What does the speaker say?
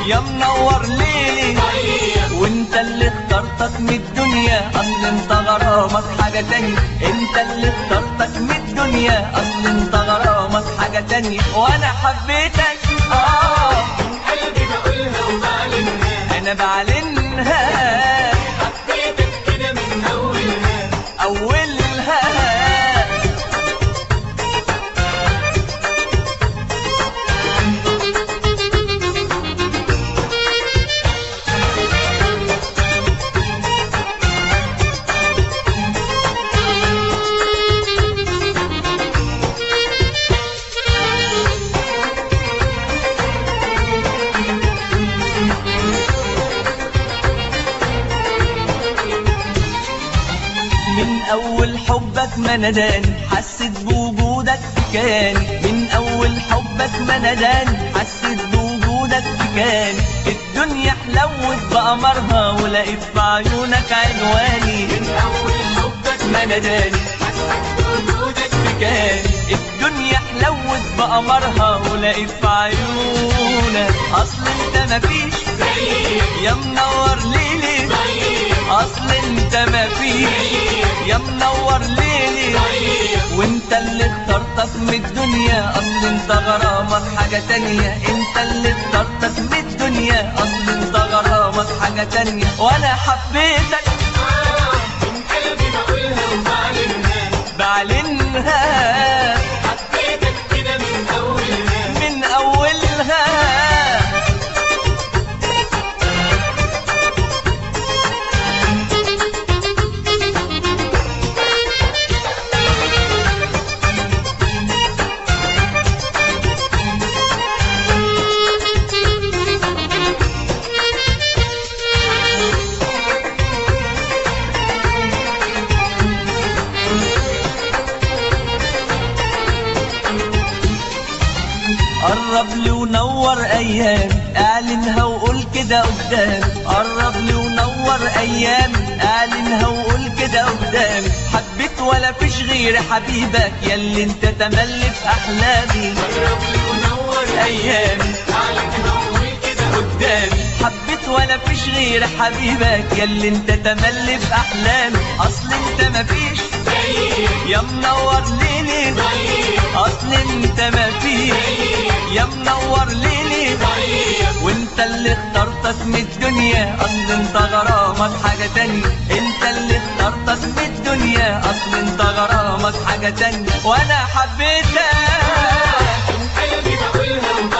يا منور ليلي وانت اللي اخترتك من الدنيا اصل انت غرامك حاجة تانية انت اللي اخترتك من الدنيا اصل انت غرامك حاجة تانية وانا حبيتك اه من قلبي بقولها وبعلنها انا بعلنها حبيتك كده من أولها اولها من اول حبك ما نداني حسيت بوجودك في كياني من اول حبك ما نداني حسيت بوجودك في كياني الدنيا حلوت بقمرها ولقيت في عيونك عنواني من أول حبك ما نداني حسيت بوجودك في كياني الدنيا حلوت بقمرها ولقيت في عيونك اصل انت مفيش زيك يا منور ليلي زيك اصل انت مفيش يا منور ليلي زيك وانت اللي اخترتك من الدنيا اصل انت غرامك حاجة تانية انت اللي اخترتك من الدنيا اصل انت غرامك حاجة تانية وانا حبيتك من قلبي بقولها وبعلنها بعلنها حبيتك كده من أولها من اولها قرب لي ونور ايام اعلنها وقول كده قدام قرب لي ونور ايام اعلنها وقول كده قدام حبيت ولا فيش غير حبيبك ياللي انت تملي في احلامي قرب لي ونور ايامي عليك هقول كده قدامي حبيت ولا فيش غير حبيبك ياللي انت تملي في احلامي اصل انت مفيش زيك يا منور ليلي زيك اصل انت مفيش يا منور ليلي زيك وانت اللي اخترتك من الدنيا اصل انت غرامك حاجة تانية انت اللي اخترتك من الدنيا اصل انت غرامك حاجة تانية وانا حبيتك من قلبي بقولها